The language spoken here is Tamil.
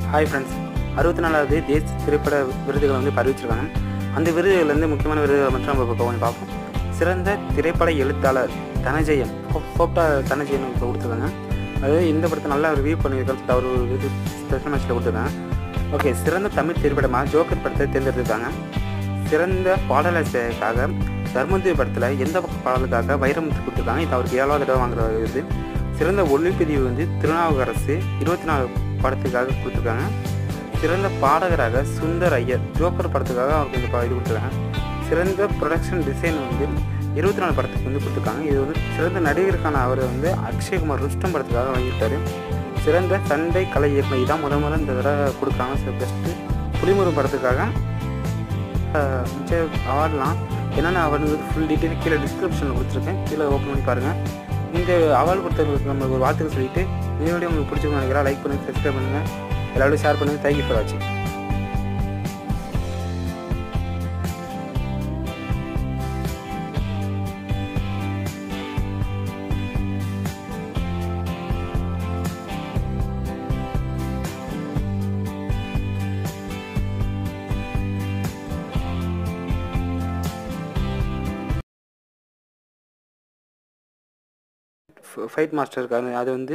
ஹாய் ஃப்ரெண்ட்ஸ் அறுபத்தி நாலாவது தேசிய திரைப்பட விருதுகளை வந்து அறிவிச்சிருக்காங்க அந்த விருதுகள்லேருந்து முக்கியமான விருதுகளை மட்டும் நம்ம இப்போ கொஞ்சம் பார்ப்போம் சிறந்த திரைப்பட எழுத்தாளர் தனஜெயன் ஃபோப்டா தனஜெயன் இப்போ கொடுத்துருக்காங்க அதாவது இந்த படத்தை நல்லா ரிவ்யூ பண்ணியிருக்கான்னு அவர் ஒரு இது ஸ்பெஷல் மேட்ச்சில் கொடுத்துருக்காங்க ஓகே சிறந்த தமிழ் திரைப்படமாக ஜோக்கர் படத்தை தேர்ந்தெடுத்திருக்காங்க சிறந்த பாடலாசிரியருக்காக தர்மந்திரி படத்தில் எந்த பக்க பாடலுக்காக வைரமுத்து கொடுத்துருக்காங்க இது அவருக்கு ஏழாவது தடவை வாங்குற இது சிறந்த ஒளிப்பதிவு வந்து திருநாவுக்கரசு இருபத்தி நாலு படத்துக்காக கொடுத்துருக்காங்க சிறந்த பாடகராக சுந்தர் ஐயர் ஜோக்கர் படத்துக்காக அவருக்கு இந்த ப- இது கொடுத்துருக்காங்க சிறந்த ப்ரொடக்ஷன் டிசைன் வந்து இருபத்தி நாலு படத்துக்கு வந்து கொடுத்துருக்காங்க இது வந்து சிறந்த நடிகருக்கான அவர் வந்து அக்ஷய்குமார் ருஷ்டம் படத்துக்காக வாங்கியிருக்காரு சிறந்த சண்டை கலை இயக்குனர் இதான் முத முதல்ல இந்த தடவை கொடுக்குறாங்க சில பெஸ்ட்டு புலிமுருகன் படத்துக்காக ஆஹ் மிச்ச அவார்ட்லாம் என்னென்ன அவார்டு ஃபுல் டீட்டெயில் கீழே டிஸ்கிரிப்ஷனில் கொடுத்துருக்கேன் கீழே ஓப்பன் பண்ணி பாருங்கள் இந்த அவார்டு கொடுத்தவங்களுக்கு நம்மளுக்கு ஒரு வார்த்தைகள் சொல்லிட்டு இந்த வீடியோ உங்களுக்கு பிடிச்சிருக்கும் நினைக்கிறேன் லைக் பண்ணுங்கள் சப்ஸ்கிரைப் பண்ணுங்கள் எல்லாரோடையும் ஷேர் பண்ணுங்கள் தேங்க்யூ ஃபார் வாட்சிங் ஃபைட் மாஸ்டர் இருக்காரு அது வந்து